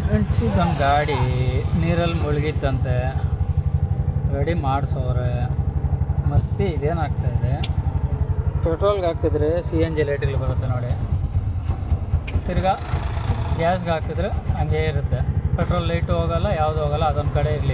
Friends ಇದೊಂದು ಗಾಡಿ ನೀರಲ್ಲಿ ಮುಳುಗಿತ್ತಂತೆ ರೆಡಿ ಮಾಡಿಸೋರೆ ಮತ್ತು ಇದೇನಾಗ್ತಾ ಇದೆ ಪೆಟ್ರೋಲ್ಗೆ ಹಾಕಿದ್ರೆ ಸಿ ಎನ್ ಜಿ ಲೈಟ್ಗಳು ಬರುತ್ತೆ ನೋಡಿ ತಿರ್ಗಾ ಗ್ಯಾಸ್ಗೆ ಹಾಕಿದ್ರೆ ಹಂಗೇ ಇರುತ್ತೆ ಪೆಟ್ರೋಲ್ ಲೈಟು ಹೋಗಲ್ಲ ಯಾವುದು ಹೋಗಲ್ಲ ಅದೊಂದು ಕಡೆ ಇರಲಿ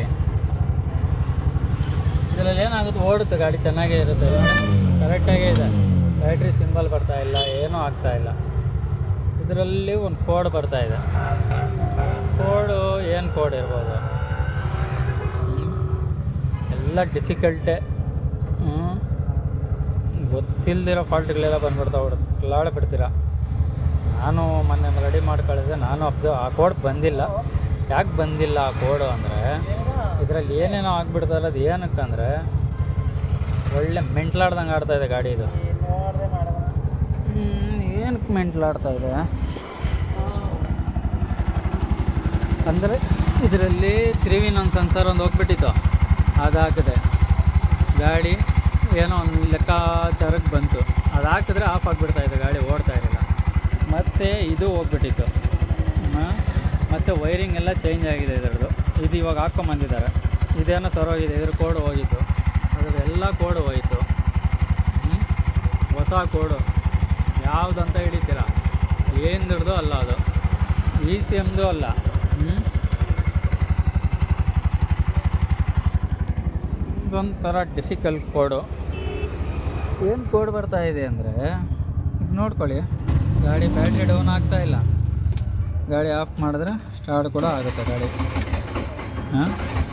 ಇದರಲ್ಲಿ ಏನಾಗುತ್ತೆ ಓಡುತ್ತೆ ಗಾಡಿ ಚೆನ್ನಾಗೇ ಇರುತ್ತೆ ಕರೆಕ್ಟಾಗೇ ಇದೆ ಬ್ಯಾಟ್ರಿ ಸಿಂಬಲ್ ಬರ್ತಾ ಇಲ್ಲ ಏನೂ ಆಗ್ತಾ ಇಲ್ಲ ಇದರಲ್ಲಿ ಒಂದು ಕೋಡ್ ಬರ್ತಾ ಇದೆ ಕೋಡು ಏನು ಕೋಡ್ ಇರ್ಬೋದು ಹ್ಮ್. ಎಲ್ಲ ಡಿಫಿಕಲ್ಟೇ ಹ್ಞೂ ಗೊತ್ತಿಲ್ಲದಿರೋ ಫಾಲ್ಟ್ಗಳೆಲ್ಲ ಬಂದ್ಬಿಡ್ತಾವೆ ಲಾಳೆ ಬಿಡ್ತೀರಾ ನಾನು ಮೊನ್ನೆ ರೆಡಿ ಮಾಡ್ಕೊಳ್ಳಿದ್ದೆ ನಾನು ಅಬ್ಸರ್ವ್ ಆ ಕೋಡ್ ಬಂದಿಲ್ಲ ಯಾಕೆ ಬಂದಿಲ್ಲ ಆ ಕೋಡು ಅಂದರೆ ಇದರಲ್ಲಿ ಏನೇನೋ ಆಗ್ಬಿಡ್ತಾರೆ ಅದು ಏನಕ್ಕಂದರೆ ಒಳ್ಳೆ ಮೆಂಟ್ಲಾಡ್ದಂಗೆ ಆಡ್ತಾ ಇದೆ ಗಾಡಿ ಇದು ಏನಕ್ಕೆ ಮೆಂಟ್ಲಾಡ್ತಾ ಇದೆ ಅಂದರೆ ಇದರಲ್ಲಿ ತ್ರೀ ವಿನ್ ಒಂದು ಸೆನ್ಸರ್ ಒಂದು ಹೋಗ್ಬಿಟ್ಟಿತ್ತು ಅದು ಹಾಕಿದೆ ಗಾಡಿ ಏನೋ ಒಂದು ಲೆಕ್ಕಾಚಾರಕ್ಕೆ ಬಂತು ಅದು ಹಾಕಿದ್ರೆ ಆಫ್ ಆಗಿಬಿಡ್ತಾ ಇದೆ ಗಾಡಿ ಓಡ್ತಾ ಇರಲಿಲ್ಲ ಮತ್ತು ಇದು ಹೋಗ್ಬಿಟ್ಟಿತ್ತು ಮತ್ತು ವೈರಿಂಗ್ ಎಲ್ಲ ಚೇಂಜ್ ಆಗಿದೆ ಇದರದ್ದು ಇದು ಇವಾಗ ಹಾಕ್ಕೊಂಬಂದಿದ್ದಾರೆ ಇದೇನೋ ಸರೋಗಿದೆ ಇದ್ರ ಕೋಡ್ ಹೋಗಿತ್ತು ಅದ್ರದ್ದು ಎಲ್ಲ ಕೋಡ್ ಹೋಯಿತು ಹ್ಮ್? ಹೊಸ ಕೋಡು ಯಾವುದಂತ ಹಿಡಿತೀರ ಏನು ಹಿಡ್ದು ಅಲ್ಲ ಅದು ಇ ಸಿ ಎಮ್ದು ಅಲ್ಲ ಹ್ಞೂ ಇದೊಂಥರ ಡಿಫಿಕಲ್ಟ್ ಕೋಡು ಏನು ಕೋಡ್ ಬರ್ತಾ ಇದೆ ಅಂದರೆ ಈಗ ನೋಡ್ಕೊಳ್ಳಿ ಗಾಡಿ ಬ್ಯಾಟ್ರಿ ಡೌನ್ ಆಗ್ತಾ ಇಲ್ಲ ಗಾಡಿ ಆಫ್ ಮಾಡಿದ್ರೆ ಸ್ಟಾರ್ಟ್ ಕೂಡ ಆಗುತ್ತೆ ಗಾಡಿ ಹಾಂ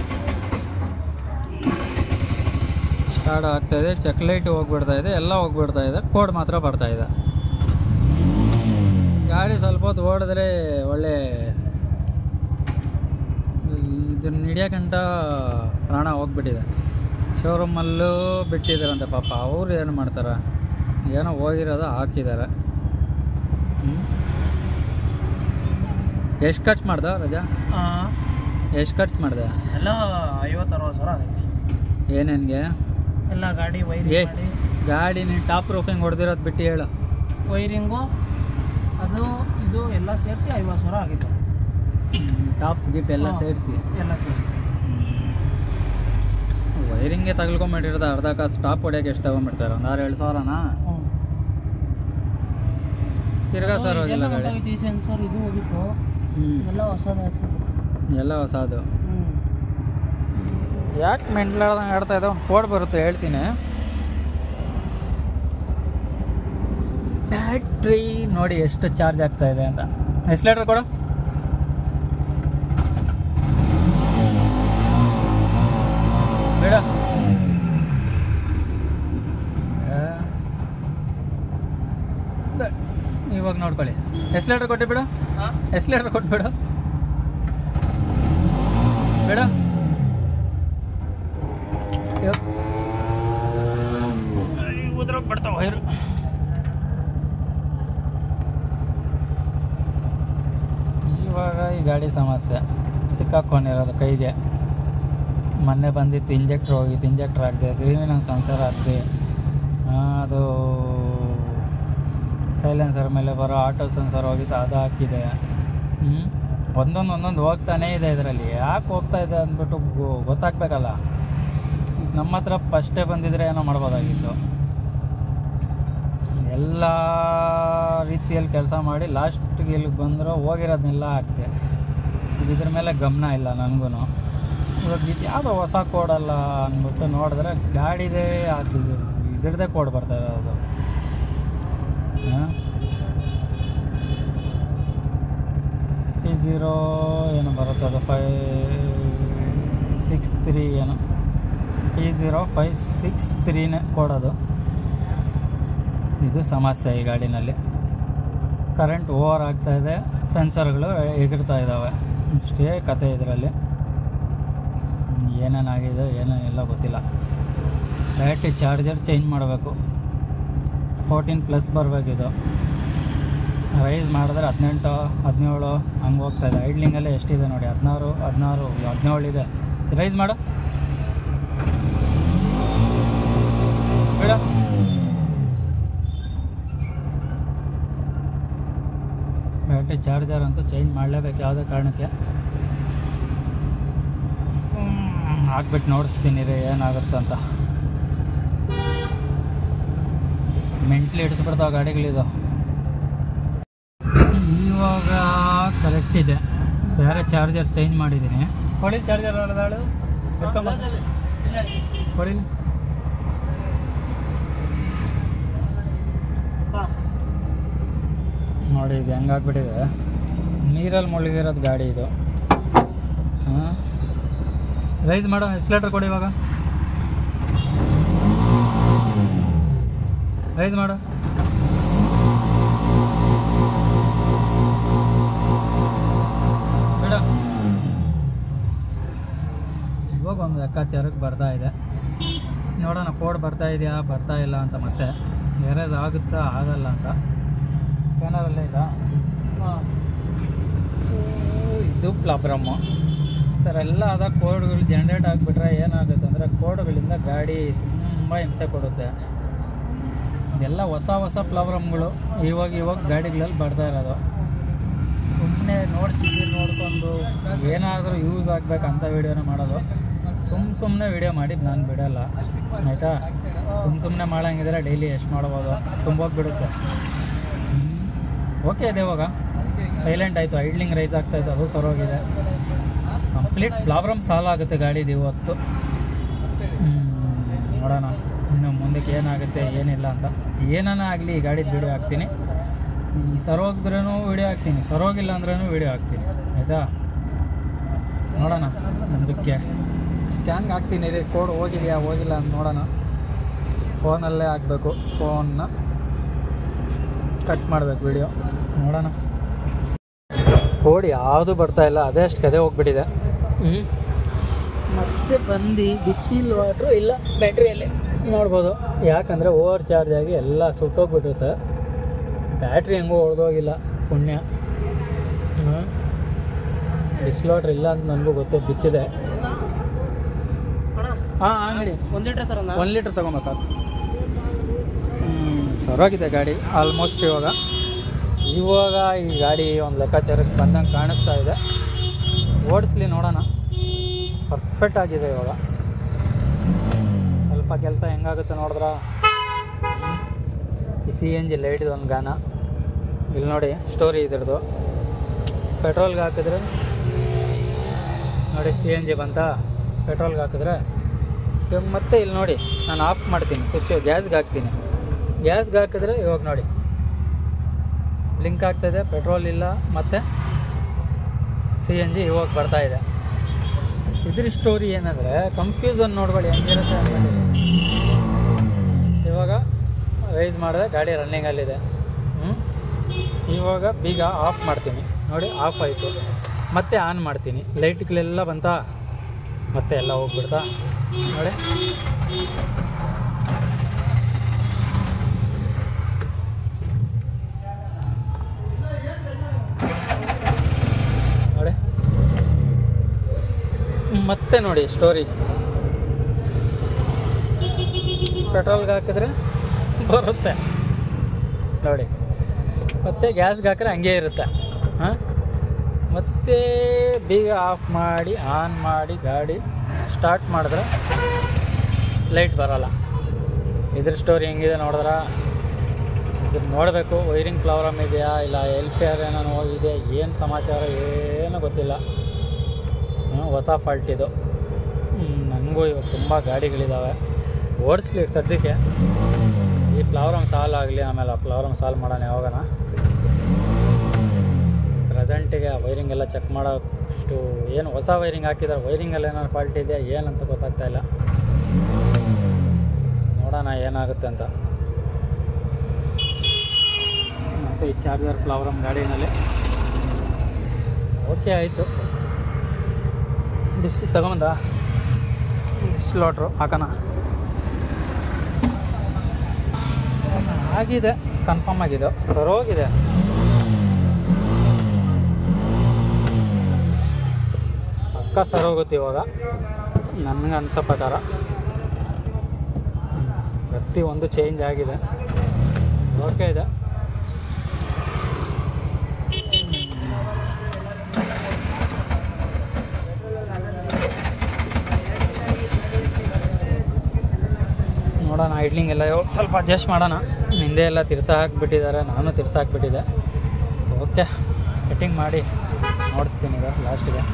ಸ್ಟಾರ್ಟ್ ಆಗ್ತಾ ಇದೆ ಚೆಕ್ ಲೈಟ್ ಹೋಗ್ಬಿಡ್ತಾ ಇದೆ ಎಲ್ಲ ಹೋಗ್ಬಿಡ್ತಾ ಇದೆ ಕೋಡ್ ಮಾತ್ರ ಬರ್ತಾ ಇದೆ ಗಾಡಿ ಸ್ವಲ್ಪ ಹೊತ್ತು ಓಡಿದ್ರೆ ಒಳ್ಳೆ ಇದನ್ನ ಹಿಡಿಯೋಕಂಟ ಪ್ರಾಣ ಹೋಗ್ಬಿಟ್ಟಿದೆ ಶೋರೂಮಲ್ಲೂ ಬಿಟ್ಟಿದ್ದಾರಂತೆ ಪಾಪ ಅವ್ರು ಏನು ಮಾಡ್ತಾರೆ ಏನೋ ಹೋಗಿರೋದು ಹಾಕಿದ್ದಾರೆ ಎಷ್ಟು ಖರ್ಚು ಮಾಡ್ದ ರಜಾ ಎಷ್ಟು ಖರ್ಚು ಮಾಡ್ದೆ ಎಲ್ಲ ಐವತ್ತು ಅರವತ್ತು ಸಾವಿರ ಆಗೈತೆ ಏನೇನಿಗೆ ಎಲ್ಲ ಗಾಡಿ ಏ ವೈರಿಂಗ್ ಮಾಡಿ ಗಾಡಿ ನೀನು ಟಾಪ್ ರೂಫಿಂಗ್ ಹೊಡೆದಿರೋದು ಬಿಟ್ಟು ಹೇಳು ವೈರಿಂಗು ಅದು ಇದು ಎಲ್ಲ ಸೇರಿಸಿ ಐವತ್ತು ಸಾವಿರ ಆಗಿತ್ತು ಟಾಪ್ ಗಿಪ್ ಎಲ್ಲ ಹಾ. ಸೇರಿಸಿ ಎಲ್ಲ ಸೇರಿಸಿ ವೈರಿಂಗ್ಗೆ ತಗಲ್ಕೊಂಬಿಟ್ಟಿರೋದು ಅರ್ಧ ಕಾಸು ಟಾಪ್ ಹೊಡ್ಯೋಕೆ ಎಷ್ಟು ತಗೊಂಡ್ಬಿಡ್ತಾರೆ ಒಂದು ಆರು ಏಳು ಸಾವಿರನಾ ಹ್ಞೂ ತಿರ್ಗಾ ಸರ್ ಹೋಗಿಲ್ಲ ಗಾಡಿ ಈ ಸೆನ್ಸರ್ ಇದು ಹೋಗಿತ್ತು ಹ್ಞೂ ಎಲ್ಲ ಹೊಸದು ಹಾಕ್ಸಿದ್ರು ಎಲ್ಲ ಹೊಸದು ಹ್ಞೂ ಯಾಕೆ ಮೆಂಟ್ಲಾಡ್ದಂಗೆ ಆಡ್ತಾ ಇದೆ ಒಂದು ಕೋಡ್ ಬರುತ್ತೆ ಹೇಳ್ತೀನಿ ಬ್ಯಾಟ್ರಿ ನೋಡಿ ಎಷ್ಟು ಚಾರ್ಜ್ ಆಗ್ತಾ ಇದೆ ಅಂತ ಎಷ್ಟು ಲೀಟ್ರ್ ಕೊಡು ಬೇಡ ಇವಾಗ ನೋಡ್ಕೊಳ್ಳಿ ಎಷ್ಟು ಲೀಟ್ರ್ ಕೊಟ್ಟು ಬಿಡು ಹಾಂ ಎಷ್ಟು ಲೀಟ್ರ್ ಕೊಟ್ಬಿಡು ಬೇಡ ಉದ್ರೋಗ್ ಬಿಡ್ತಾವ ವೈರು ಇವಾಗ ಈ ಗಾಡಿ ಸಮಸ್ಯೆ ಸಿಕ್ಕಾಕೊಂಡಿರೋದು ಕೈಗೆ ಮೊನ್ನೆ ಬಂದಿತ್ತು ಇಂಜೆಕ್ಟ್ರ್ ಹೋಗಿತ್ತು ಇಂಜೆಕ್ಟ್ರ್ ಹಾಕಿದೆ ತ್ರೀವಿನ ಸಂಸಾರ ಹಾಕಿದೆ ಅದು ಸೈಲೆನ್ಸರ್ ಮೇಲೆ ಬರೋ ಆಟೋ ಸೆನ್ಸರ್ ಹೋಗಿತ್ತು ಅದು ಹಾಕಿದೆ ಹ್ಞೂ ಒಂದೊಂದು ಒಂದೊಂದು ಹೋಗ್ತಾನೇ ಇದೆ ಇದರಲ್ಲಿ ಯಾಕೆ ಹೋಗ್ತಾ ಇದೆ ಅಂದ್ಬಿಟ್ಟು ಗೊ- ಗೊತ್ತಾಗ್ಬೇಕಲ್ಲ ಈಗ ನಮ್ಮ ಹತ್ರ ಫಸ್ಟೇ ಬಂದಿದ್ರೆ ಏನೋ ಮಾಡ್ಬೋದಾಗಿತ್ತು ಎಲ್ಲ ರೀತಿಯಲ್ಲಿ ಕೆಲಸ ಮಾಡಿ ಲಾಸ್ಟ್ಗೆ ಇಲ್ಲಿಗೆ ಬಂದರೂ ಹೋಗಿರೋದನ್ನೆಲ್ಲ ಹಾಕ್ತೆ ಈಗ ಇದ್ರ ಮೇಲೆ ಗಮನ ಇಲ್ಲ ನನಗೂ ಇವಾಗ ಇದು ಯಾವುದೋ ಹೊಸ ಕೋಡಲ್ಲ ಅಂದ್ಬಿಟ್ಟು ನೋಡಿದ್ರೆ ಗಾಡಿದೇ ಅದು ಇದ್ರದ್ದೇ ಕೋಡ್ ಬರ್ತಾ ಇರೋದು ಪಿ ಝೀರೋ ಏನು ಬರುತ್ತೆ ಅದು ಫೈ ಸಿಕ್ಸ್ ತ್ರೀ ಏನು ಪಿ ಝೀರೋ ಫೈವ್ ಸಿಕ್ಸ್ ತ್ರೀನೇ ಕೊಡೋದು ಇದು ಸಮಸ್ಯೆ ಈ ಗಾಡಿನಲ್ಲಿ ಕರೆಂಟ್ ಓವರ್ ಆಗ್ತಾ ಇದೆ ಸೆನ್ಸರ್ಗಳು ಎಗರ್ತಾ ಇದ್ದಾವೆ ಇಷ್ಟೇ ಕತೆ ಇದರಲ್ಲಿ ಏನೇನಾಗಿದೆ ಏನೇನಿಲ್ಲ ಗೊತ್ತಿಲ್ಲ ಬ್ಯಾಟ್ರಿ ಚಾರ್ಜರ್ ಚೇಂಜ್ ಮಾಡಬೇಕು ಫೋರ್ಟೀನ್ ಪ್ಲಸ್ ಬರಬೇಕಿದು ರೈಸ್ ಮಾಡಿದ್ರೆ ಹದಿನೆಂಟು ಹದಿನೇಳು ಹಂಗೆ ಹೋಗ್ತಾ ಇದೆ ಐಡ್ಲಿಂಗಲ್ಲೇ ಎಷ್ಟಿದೆ ನೋಡಿ ಹದಿನಾರು ಹದಿನಾರು ಹದಿನೇಳು ಇದೆ ರೈಸ್ ಮಾಡು ಬೇಡ ಬ್ಯಾಟ್ರಿ ಓಕೆ ಚಾರ್ಜರ್ ಅಂತೂ ಚೇಂಜ್ ಮಾಡಲೇಬೇಕು ಯಾವುದೇ ಕಾರಣಕ್ಕೆ ಹ್ಮ್, ಹಾಕ್ಬಿಟ್ಟು ನೋಡಿಸ್ತೀನಿ ರೀ ಏನಾಗುತ್ತೆ ಅಂತ ಮೆಂಟ್ಲಿ ಹಿಡಿಸ್ಬಿಡ್ತಾವ ಗಾಡಿಗಳಿದು ಇವಾಗ ಕರೆಕ್ಟ್ ಇದೆ ಬೇರೆ ಚಾರ್ಜರ್ ಚೇಂಜ್ ಮಾಡಿದ್ದೀನಿ ಕೊಡಿ ಚಾರ್ಜರ್ ಹೊಡೆದಾಳು ಕೊಡಿ ನೋಡಿ ಇದು ಹೆಂಗಾಗ್ಬಿಟ್ಟಿದೆ ನೀರಲ್ಲಿ ಮುಳುಗಿರೋದು ಗಾಡಿ ಇದು ಹಾಂ ರೈಸ್ ಮಾಡೋ ಎಸ್ಲೇಟರ್ ಕೊಡಿ ಇವಾಗ ರೈಸ್ ಮಾಡು ಬಿಡು ಇವಾಗ ಒಂದು ಲೆಕ್ಕಾಚಾರಕ್ಕೆ ಬರ್ತಾ ಇದೆ ನೋಡೋಣ ಕೋಡ್ ಬರ್ತಾ ಇದೆಯಾ ಬರ್ತಾ ಇಲ್ಲ ಅಂತ ಮತ್ತೆ ಎರೇಸ್ ಆಗುತ್ತಾ ಆಗಲ್ಲ ಅಂತ ಸ್ಕ್ಯಾನರಲ್ಲೇ ಇದಾ ಹಾಂ ಇದು ಪ್ರಾಬ್ಲಮ್ಮು ಸರ್ ಎಲ್ಲ ಅದ ಕೋಡ್ಗಳು ಜನ್ರೇಟ್ ಆಗಿಬಿಟ್ರೆ ಏನಾಗುತ್ತೆ ಅಂದರೆ ಕೋಡ್ಗಳಿಂದ ಗಾಡಿ ತುಂಬ ಹಿಂಸೆ ಕೊಡುತ್ತೆ ಇದೆಲ್ಲ ಹೊಸ ಹೊಸ ಪ್ರಾಬ್ಲಮ್ಗಳು ಇವಾಗ ಇವಾಗ ಗಾಡಿಗಳಲ್ಲಿ ಬರ್ತಾ ಇರೋದು ಸುಮ್ಮನೆ ನೋಡ್ತಿದ್ದೀರಿ ನೋಡ್ಕೊಂಡು ಏನಾದರೂ ಯೂಸ್ ಆಗ್ಬೇಕಂತ ವೀಡಿಯೋನ ಮಾಡೋದು ಸುಮ್ಮ ಸುಮ್ಮನೆ ವೀಡಿಯೋ ಮಾಡಿ ನಾನು ಬಿಡಲ್ಲ ಆಯಿತಾ ಸುಮ್ಮ ಸುಮ್ಮನೆ ಮಾಡಂಗಿದ್ರೆ ಡೈಲಿ ಎಷ್ಟು ಮಾಡ್ಬೋದು ತುಂಬೋಗ್ಬಿಡುತ್ತೆ ಓಕೆ ಇದೆ ಇವಾಗ ಸೈಲೆಂಟ್ ಆಯಿತು ಐಡ್ಲಿಂಗ್ ರೈಸ್ ಆಗ್ತಾಯಿತ್ತು ಅದು ಸರೋಗಿದೆ ಕಂಪ್ಲೀಟ್ ಪ್ರಾಬ್ಲಮ್ ಸಾಲ್ವ್ ಆಗುತ್ತೆ ಗಾಡಿದು ಇವತ್ತು ಹ್ಮ್, ನೋಡೋಣ ಇನ್ನು ಮುಂದಕ್ಕೆ ಏನಾಗುತ್ತೆ ಏನಿಲ್ಲ ಅಂತ ಏನಾನ ಆಗಲಿ ಈ ಗಾಡಿದು ವೀಡಿಯೋ ಹಾಕ್ತೀನಿ ಈ ಸರೋಗಿದ್ರೂ ವೀಡಿಯೋ ಹಾಕ್ತೀನಿ ಸರೋಗಿಲ್ಲ ಅಂದ್ರೂ ವೀಡಿಯೋ ಹಾಕ್ತೀನಿ ಆಯಿತಾ ನೋಡೋಣ ಮುಂದಕ್ಕೆ ಸ್ಕ್ಯಾನ್ಗೆ ಹಾಕ್ತೀನಿ ರೀ ಕೋಡ್ ಹೋಗಿದೆಯಾ ಹೋಗಿಲ್ಲ ಅಂತ ನೋಡೋಣ ಫೋನಲ್ಲೇ ಹಾಕಬೇಕು ಫೋನ್ನ ಕಟ್ ಮಾಡಬೇಕು ವಿಡಿಯೋ ನೋಡೋಣ ಕೋಡ್ ಯಾವುದು ಬರ್ತಾ ಇಲ್ಲ ಅದೇ ಅಷ್ಟು ಕದೆ ಹೋಗ್ಬಿಟ್ಟಿದೆ ಹ್ಞೂ ಮತ್ತೆ ಬಂದು ಬಿಸಿಲ್ ವಾಟ್ರು ಇಲ್ಲ ಬ್ಯಾಟ್ರಿಯಲ್ಲಿ ನೋಡ್ಬೋದು ಯಾಕಂದರೆ ಓವರ್ ಚಾರ್ಜ್ ಆಗಿ ಎಲ್ಲ ಸುಟ್ಟೋಗ್ಬಿಟ್ಟಿರುತ್ತೆ ಬ್ಯಾಟ್ರಿ ಹೆಂಗೂ ಹೊಡೆದೋಗಿಲ್ಲ ಪುಣ್ಯ ಹಾಂ ಬಿಸಿಲ್ ವಾಟ್ರ್ ಇಲ್ಲ ಅಂತ ನನಗೂ ಗೊತ್ತು ಬಿಚ್ಚಿದೆ ಹಾಂ ಅಂಗಡಿ ಒಂದು ಲೀಟ್ರ್ ತರೋಣ ಒಂದು ಲೀಟ್ರ್ ತಗೊಂಬ ಸರ್ ಸರೋಗಿದೆ ಗಾಡಿ ಆಲ್ಮೋಸ್ಟ್ ಇವಾಗ ಇವಾಗ ಈ ಗಾಡಿ ಒಂದು ಲೆಕ್ಕಾಚಾರಕ್ಕೆ ಬಂದಂಗೆ ಕಾಣಿಸ್ತಾ ಇದೆ ಓಡಿಸ್ಲಿ ನೋಡೋಣ ಪರ್ಫೆಕ್ಟ್ ಆಗಿದೆ ಇವಾಗ ಸ್ವಲ್ಪ ಕೆಲಸ ಹೆಂಗಾಗುತ್ತೆ ನೋಡಿದ್ರ ಈ ಸಿ ಎನ್ ಜಿ ಲೈಟ್ದು ಒಂದು ಗಾನ ಇಲ್ಲಿ ನೋಡಿ ಸ್ಟೋರಿ ಇದ್ರದ್ದು ಪೆಟ್ರೋಲ್ಗೆ ಹಾಕಿದ್ರೆ ನೋಡಿ ಸಿ ಎನ್ ಜಿ ಬಂತ ಪೆಟ್ರೋಲ್ಗೆ ಹಾಕಿದ್ರೆ ಇವಾಗ ಮತ್ತೆ ಇಲ್ಲಿ ನೋಡಿ ನಾನು ಆಫ್ ಮಾಡ್ತೀನಿ ಸ್ವಿಚ್ ಗ್ಯಾಸ್ಗೆ ಹಾಕ್ತೀನಿ ಗ್ಯಾಸ್ಗೆ ಹಾಕಿದ್ರೆ ಇವಾಗ ನೋಡಿ ಬ್ಲಿಂಕ್ ಆಗ್ತಾಯಿದೆ ಪೆಟ್ರೋಲ್ ಇಲ್ಲ ಮತ್ತು ಸಿ ಎನ್ ಜಿ ಇವಾಗ ಬರ್ತಾ ಇದೆ ಇದ್ರ ಸ್ಟೋರಿ ಏನಂದರೆ ಕನ್ಫ್ಯೂಸನ್ ನೋಡ್ಬೇಡಿ ಹೆಂಗಿರುತ್ತೆ ಅನ್ನೋದು ಇವಾಗ ರೈಸ್ ಮಾಡಿದ್ರೆ ಗಾಡಿ ರನ್ನಿಂಗಲ್ಲಿದೆ ಹ್ಞೂ ಇವಾಗ ಬೀಗ ಆಫ್ ಮಾಡ್ತೀನಿ ನೋಡಿ ಆಫ್ ಆಯಿತು ಮತ್ತೆ ಆನ್ ಮಾಡ್ತೀನಿ ಲೈಟ್ಗಳೆಲ್ಲ ಬಂತಾ ಮತ್ತೆ ಎಲ್ಲ ಹೋಗ್ಬಿಡ್ತಾ ನೋಡಿ ನೋಡಿ ಮತ್ತೆ ನೋಡಿ ಸ್ಟೋರಿ ಪೆಟ್ರೋಲ್ಗೆ ಹಾಕಿದ್ರೆ ಬರುತ್ತೆ ನೋಡಿ ಮತ್ತೆ ಗ್ಯಾಸ್ಗೆ ಹಾಕಿದ್ರೆ ಹಂಗೆ ಇರುತ್ತೆ ಹಾಂ ಮತ್ತೆ ಬೀಗ ಆಫ್ ಮಾಡಿ ಆನ್ ಮಾಡಿ ಗಾಡಿ ಸ್ಟಾರ್ಟ್ ಮಾಡಿದ್ರೆ ಲೈಟ್ ಬರೋಲ್ಲ ಇದ್ರ ಸ್ಟೋರಿ ಹೆಂಗಿದೆ ನೋಡಿದ್ರ ಇದನ್ನ ನೋಡಬೇಕು ವೈರಿಂಗ್ ಪ್ರಾಬ್ಲಮ್ ಇದೆಯಾ ಇಲ್ಲ ಎಲ್ಫೇರ್ ಏನೋ ಹೋಗಿದೆ ಏನು ಸಮಾಚಾರ ಏನೂ ಗೊತ್ತಿಲ್ಲ ಹ್ಮ್, ಹೊಸ ಫಾಲ್ಟ್ ಇದು ನನಗೂ ಇವಾಗ ತುಂಬ ಗಾಡಿಗಳಿದ್ದಾವೆ ಓಡಿಸ್ಲಿ ಸದ್ಯಕ್ಕೆ ಈ ಪ್ಲಾವ್ರಮ್ ಸಾಲ್ವ್ ಆಗಲಿ ಆಮೇಲೆ ಆ ಪ್ಲಾವ್ರಮ್ ಸಾಲ್ವ್ ಮಾಡೋಣ ಯಾವಾಗನ ಪ್ರೆಸೆಂಟಿಗೆ ವೈರಿಂಗ್ ಎಲ್ಲ ಚೆಕ್ ಮಾಡೋಷ್ಟು ಏನು ಹೊಸ ವೈರಿಂಗ್ ಹಾಕಿದ್ದಾರೆ ವೈರಿಂಗಲ್ಲಿ ಏನಾದ್ರು ಫಾಲ್ಟ್ ಇದೆಯಾ ಏನಂತ ಗೊತ್ತಾಗ್ತಾ ಇಲ್ಲ ನೋಡೋಣ ಏನಾಗುತ್ತೆ ಅಂತ ಮತ್ತು ಈ ಚಾರ್ಜರ್ ಪ್ಲಾವ್ರಮ್ ಗಾಡಿನಲ್ಲಿ ಓಕೆ ಆಯಿತು ಡಿಸ್ ತಗೊಂಬಂದ ಸ್ಲಾಟ್ರು ಹಾಕೋಣ ಆಗಿದೆ ಕನ್ಫರ್ಮ್ ಆಗಿದೆ ಸರೋಗಿದೆ ಪಕ್ಕ ಸರೋಗುತ್ತೆ ಇವಾಗ ನನಗೆ ಅನ್ಸೋ ಪ್ರಕಾರ ಪ್ರತಿ ಒಂದು ಚೇಂಜ್ ಆಗಿದೆ ಓಕೆ ಇದೆ ಐಡ್ಲಿಂಗ್ ಎಲ್ಲ ಇವಾಗ ಸ್ವಲ್ಪ ಅಡ್ಜಸ್ಟ್ ಮಾಡೋಣ ಹಿಂದೆ ಎಲ್ಲ ತಿರ್ಸ ಹಾಕ್ಬಿಟ್ಟಿದ್ದಾರೆ ನಾನು ತಿರ್ಸ ಹಾಕ್ಬಿಟ್ಟಿದ್ದೆ ಓಕೆ ಸೆಟ್ಟಿಂಗ್ ಮಾಡಿ ನೋಡಿಸ್ತೀನಿ ಈಗ ಲಾಸ್ಟಿಗೆ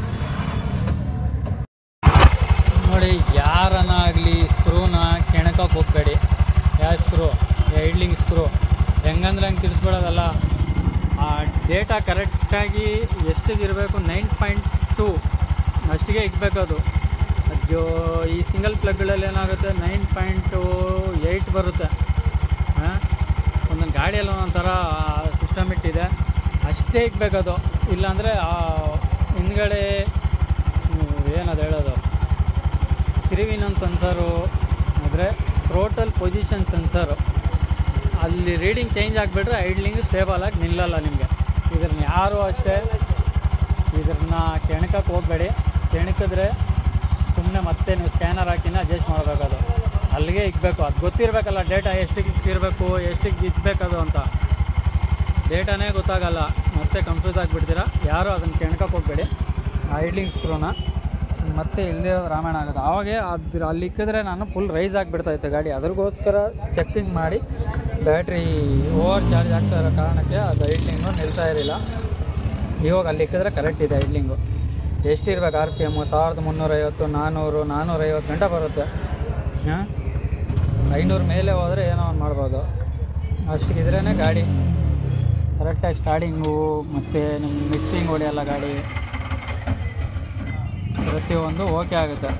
ನೋಡಿ ಯಾರನ್ನ ಆಗಲಿ ಸ್ಕ್ರೂನ ಕೆಣಕಕ್ಕೆ ಹೋಗಬೇಡಿ ಯಾವ ಸ್ಕ್ರೂ ಐಡ್ಲಿಂಗ್ ಸ್ಕ್ರೂ ಹೆಂಗಂದ್ರೆ ಹಂಗೆ ತಿರ್ಸ್ಬಿಡೋದಲ್ಲ ಆ ಡೇಟಾ ಕರೆಕ್ಟಾಗಿ ಎಷ್ಟಿಗೆ ಇರಬೇಕು ನೈನ್ ಪಾಯಿಂಟ್ ಟು ಅಷ್ಟಿಗೆ ಇಕ್ಬೇಕು ಅದು ಅದು ಈ ಸಿಂಗಲ್ ಪ್ಲಗ್ಗಳಲ್ಲಿ ಏನಾಗುತ್ತೆ ನೈನ್ ಪಾಯಿಂಟು ಏಯ್ಟ್ ಬರುತ್ತೆ ಹಾಂ ಒಂದೊಂದು ಗಾಡಿಯಲ್ಲಿ ಒಂದೊಂದು ಥರ ಸಿಸ್ಟಮ್ ಇಟ್ಟಿದೆ ಅಷ್ಟೇ ಇಕ್ಬೇಕದು ಇಲ್ಲಾಂದರೆ ಆ ಹಿಂದ್ಗಡೆ ಏನದು ಹೇಳೋದು ತಿರುವಿನ ಸೆನ್ಸರು ಅಂದರೆ ಟೋಟಲ್ ಪೊಸಿಷನ್ ಸೆನ್ಸರು ಅಲ್ಲಿ ರೀಡಿಂಗ್ ಚೇಂಜ್ ಆಗಿಬಿಟ್ರೆ ಐಡ್ಲಿಂಗ್ ಸ್ಟೇಬಲ್ ಆಗಿ ನಿಲ್ಲಲ್ಲ ನಿಮಗೆ ಇದ್ರನ್ನ ಯಾರು ಅಷ್ಟೇ ಇದ್ರನ್ನ ಕೆಣಕಕ್ಕೆ ಹೋಗಬೇಡಿ ಕೆಣಕಿದ್ರೆ ಸುಮ್ಮನೆ ಮತ್ತೆ ನೀವು ಸ್ಕ್ಯಾನರ್ ಹಾಕಿನ ಅಡ್ಜಸ್ಟ್ ಮಾಡಬೇಕದು ಅಲ್ಲಿಗೆ ಇಕ್ಬೇಕು ಅದು ಗೊತ್ತಿರಬೇಕಲ್ಲ ಡೇಟಾ ಎಷ್ಟಿಗೆ ಇರಬೇಕು ಎಷ್ಟಿಗೆ ಇಕ್ಬೇಕದು ಅಂತ ಡೇಟಾನೇ ಗೊತ್ತಾಗಲ್ಲ ಮತ್ತೆ ಕನ್ಫ್ಯೂಸ್ ಆಗಿಬಿಡ್ತೀರಾ ಯಾರು ಅದನ್ನು ಕೆಣಕಕ್ಕೆ ಹೋಗಬೇಡಿ ಐಡ್ಲಿಂಗ್ ಸ್ಕ್ರೂನ ಮತ್ತೆ ಇಲ್ಲದೆ ರಾಮಾಯಣ ಆಗುತ್ತೆ ಆವಾಗೆ ಅದ್ರ ಅಲ್ಲಿ ಇಕ್ಕಿದ್ರೆ ನಾನು ಫುಲ್ ರೈಸ್ ಆಗಿಬಿಡ್ತಾಯಿತ್ತು ಗಾಡಿ ಅದ್ರಗೋಸ್ಕರ ಚೆಕ್ಕಿಂಗ್ ಮಾಡಿ ಬ್ಯಾಟ್ರಿ ಓವರ್ ಚಾರ್ಜ್ ಆಗ್ತಾ ಇರೋ ಕಾರಣಕ್ಕೆ ಅದು ಐಡ್ಲಿಂಗು ನಿಲ್ತಾ ಇರಲಿಲ್ಲ ಇವಾಗ ಅಲ್ಲಿ ಇಕ್ಕಿದ್ರೆ ಕರೆಕ್ಟ್ ಇದೆ ಐಡ್ಲಿಂಗು ಎಷ್ಟಿರ್ಬೇಕು ಆರ್ ಪಿ ಎಮ್ಮು ಸಾವಿರದ ಮುನ್ನೂರೈವತ್ತು ನಾನ್ನೂರು ನಾನ್ನೂರೈವತ್ತು ಗಂಟೆ ಬರುತ್ತೆ ಹಾಂ ಐನೂರು ಮೇಲೆ ಹೋದರೆ ಏನೋ ಒಂದು ಮಾಡ್ಬೋದು ಅಷ್ಟಿಗಿದ್ರೇ ಗಾಡಿ ಕರೆಕ್ಟಾಗಿ ಸ್ಟಾರ್ಟಿಂಗು ಮತ್ತು ನಿಮ್ಗೆ ಮಿಸ್ಸಿಂಗ್ ಹೊಡೆಯಲ್ಲ ಗಾಡಿ ಪ್ರತಿಯೊಂದು ಓಕೆ ಆಗುತ್ತೆ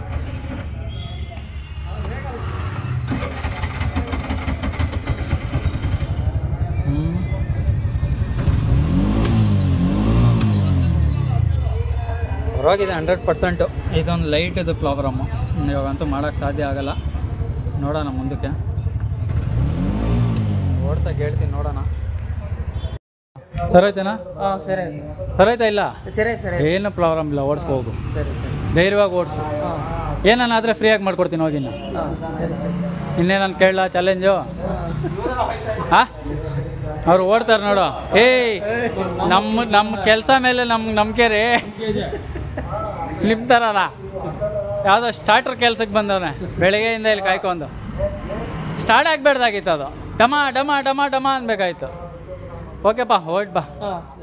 ಹ್ಮ್. ಪರವಾಗಿದೆ ಹಂಡ್ರೆಡ್ ಪರ್ಸೆಂಟು ಇದೊಂದು ಲೈಟದು ಪ್ರಾಬ್ಲಮ್ಮು ಇವಾಗಂತೂ ಮಾಡೋಕ್ಕೆ ಸಾಧ್ಯ ಆಗಲ್ಲ ನೋಡೋಣ ಮುಂದಕ್ಕೆ ಓಡ್ಸಕ್ಕೆ ಹೇಳ್ತೀನಿ ನೋಡೋಣ ಸರೈತೇನಾ ಹಾಂ ಸರಿ ಸರೈತಾ ಇಲ್ಲ ಸರಿ ಸರಿ ಏನು ಪ್ರಾಬ್ಲಮ್ ಇಲ್ಲ ಓಡಿಸ್ಕೋಗು ಸರಿ ಸರಿ ಧೈರ್ಯವಾಗಿ ಓಡಿಸು ಹಾಂ ಏನಾದ್ರೆ ಫ್ರೀಯಾಗಿ ಮಾಡ್ಕೊಡ್ತೀನಿ ಹೋಗಿ ಇನ್ನು ಹಾಂ ಸರಿ ಸರಿ ಇನ್ನೇನು ಕೇಳಲ್ಲ ಚಾಲೆಂಜು ಆ ಅವ್ರು ಓಡ್ತಾರೆ ನೋಡು ಏಯ್ ನಮ್ಮ ನಮ್ಮ ಕೆಲಸ ಮೇಲೆ ನಮ್ಮ ನಂಬಿಕೆ ರೀ ನಿಮ್ಮ ಥರನ ಯಾವುದೋ ಸ್ಟಾರ್ಟರ್ ಕೆಲ್ಸಕ್ಕೆ ಬಂದವನೆ ಬೆಳಗ್ಗೆಯಿಂದ ಇಲ್ಲಿ ಕಾಯ್ಕೊಂಡು ಸ್ಟಾರ್ಟ್ ಆಗಬೇಡ್ದಾಗಿತ್ತು ಅದು ಡಮ ಡಮ ಡಮ ಡಮ ಅನ್ಬೇಕಾಯ್ತು ಓಕೆಪ್ಪ ಹೊರಟ್ ಬಾ ಹಾಂ